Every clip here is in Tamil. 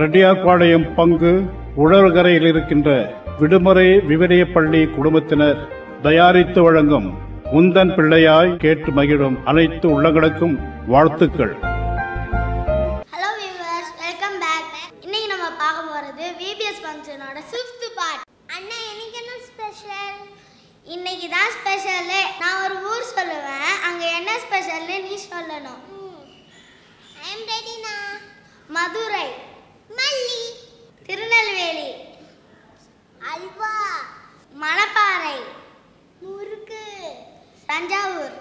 ரெட்டியார்பாளையம் பங்கு உழவர்கரையில் இருக்கின்ற விடுமுறை விவரிய பள்ளி குடும்பத்தினர் தயாரித்து வழங்கும் உந்தன் பிள்ளையாய் கேட்டு மகிழும் அனைத்து உள்ளங்களுக்கும் வாழ்த்துக்கள் ஹலோ வியூவர்ஸ் வெல்கம் பேக் இன்னைக்கு நம்ம பார்க்க போறது விபிஎஸ் ஃபங்க்ஷனோட ஃபிஃப்த் பார்ட் அண்ணா இன்னைக்கு என்ன ஸ்பெஷல் இன்னைக்கு தான் ஸ்பெஷல் நான் ஒரு ஊர் சொல்லுவேன் அங்க என்ன ஸ்பெஷல்னு நீ சொல்லணும் ஐ அம் ரெடினா மதுரை மல்லி திருநெல்வேலி அல்வா மணப்பாறை முறுக்கு தஞ்சாவூர்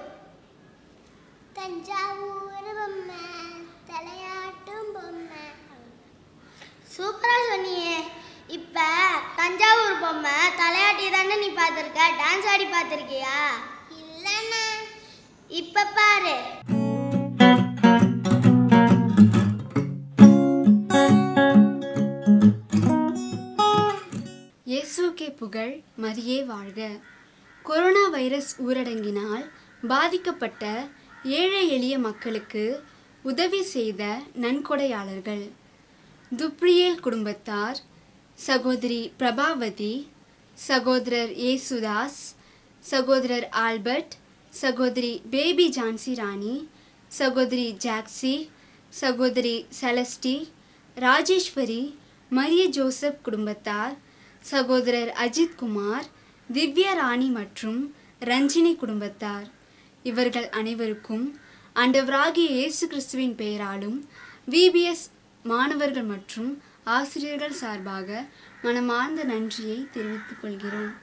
தஞ்சாவூர் பொம்மை தலையாட்டும் பொம்மை சூப்பரா சொன்னியே இப்ப தஞ்சாவூர் பொம்மை தலையாட்டி தானே நீ பார்த்திருக்க டான்ஸ் ஆடி பார்த்திருக்கியா இல்லண்ணா இப்ப பாரு இயேசுக்கே புகழ் மரியே வாழ்க கொரோனா வைரஸ் ஊரடங்கினால் பாதிக்கப்பட்ட ஏழை எளிய மக்களுக்கு உதவி செய்த நன்கொடையாளர்கள் துப்ரியேல் குடும்பத்தார் சகோதரி பிரபாவதி சகோதரர் ஏசுதாஸ் சகோதரர் ஆல்பர்ட் சகோதரி பேபி ஜான்சி ராணி சகோதரி ஜாக்சி சகோதரி செலஸ்டி ராஜேஸ்வரி மரிய ஜோசப் குடும்பத்தார் சகோதரர் அஜித் குமார் திவ்யா ராணி மற்றும் ரஞ்சினி குடும்பத்தார் இவர்கள் அனைவருக்கும் ஆண்டவராகிய இயேசு கிறிஸ்துவின் பெயராலும் விபிஎஸ் மாணவர்கள் மற்றும் ஆசிரியர்கள் சார்பாக மனமார்ந்த நன்றியை தெரிவித்துக் கொள்கிறோம்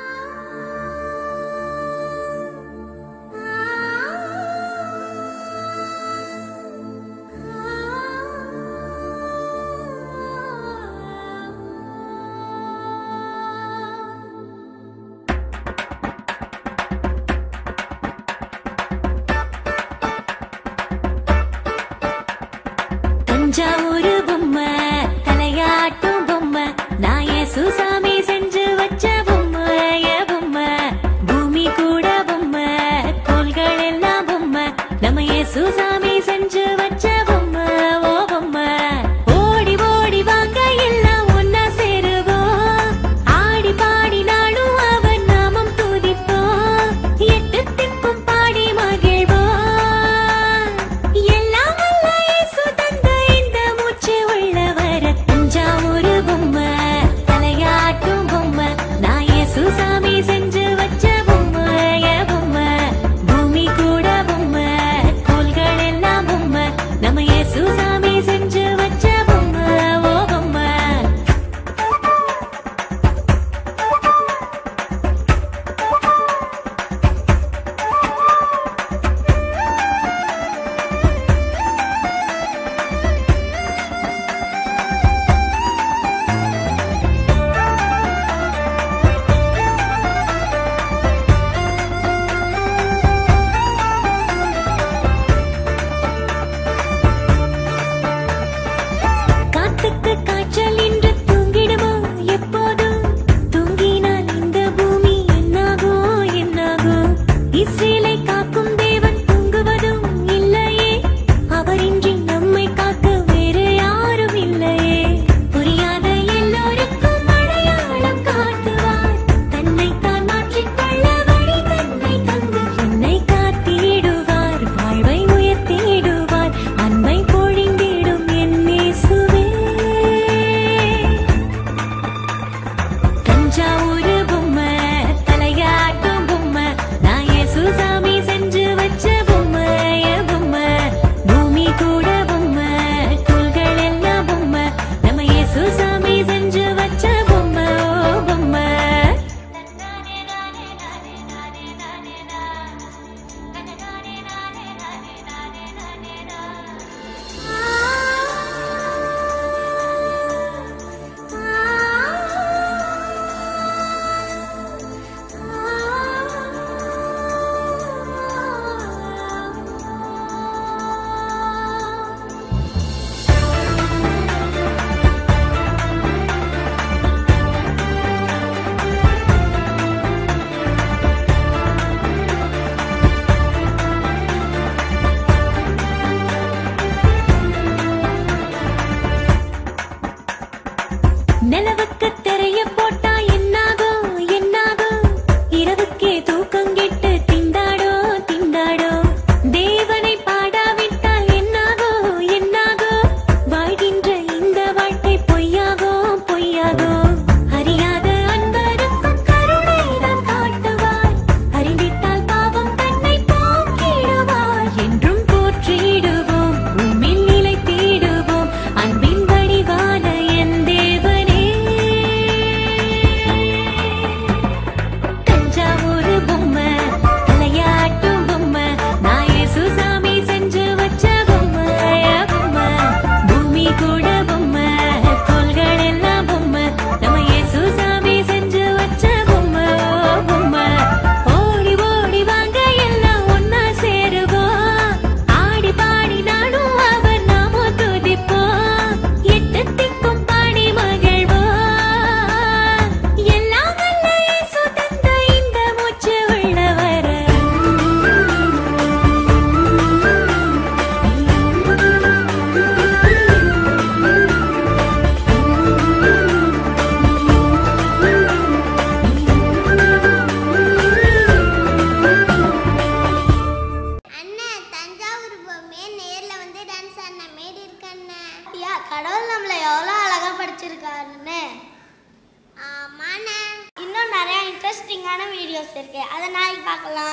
தஞ்சாவூரு பொம்மை தலையாட்டும் பொம்மை நான் சுசாமி செஞ்சு வச்ச பொம்மை என் பொம்மை பூமி கூட பொம்மை கோள்கள் எல்லாம் பொம்மை நம்ம சுசாமி செஞ்சு வச்ச பொம்மை ஓ பொம்மை ஓடி ஓடி வாங்க எல்லாம் ஒன்னா சேருவோம் ஆடி பாடி நாளும் அவன் நாமம் துதிப்போம் எட்டு திக்கும் பாடி மகிழ்வோம் எல்லாம் வல்ல இயேசு தந்த இந்த மூச்சு உள்ளவர தஞ்சாவூர் பொம்மை தலையாட்டும்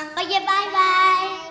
ஓகே பாய் பாய்